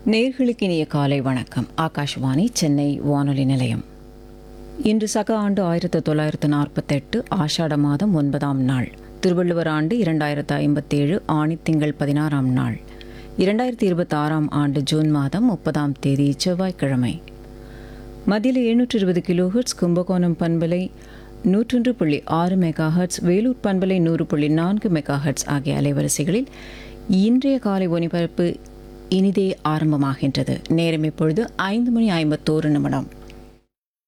நேர்களுக்கு இனிய காலை வணக்கம் ஆகாஷ்வாணி சென்னை வானொலி நிலையம் இன்று சக ஆண்டு ஆயிரத்து தொள்ளாயிரத்து நாற்பத்தெட்டு ஆஷாட மாதம் ஒன்பதாம் நாள் திருவள்ளுவர் ஆண்டு இரண்டாயிரத்து ஐம்பத்தேழு ஆணி திங்கள் பதினாறாம் நாள் இரண்டாயிரத்தி இருபத்தி ஆறாம் ஆண்டு ஜூன் மாதம் முப்பதாம் தேதி செவ்வாய்க்கிழமை மத்தியில் எழுநூற்று இருபது கிலோஹெர்ட்ஸ் கும்பகோணம் பண்பலை நூற்றொன்று புள்ளி ஆறு மெகா ஹெர்ட்ஸ் வேலூர் பண்பலை நூறு புள்ளி நான்கு மெகா ஹெர்ட்ஸ் ஆகிய அலைவரிசைகளில் இன்றைய காலை ஒலிபரப்பு இனிதே ஆரம்பமாகின்றது நேரம் இப்பொழுது ஐந்து மணி ஐம்பத்தோரு நிமிடம்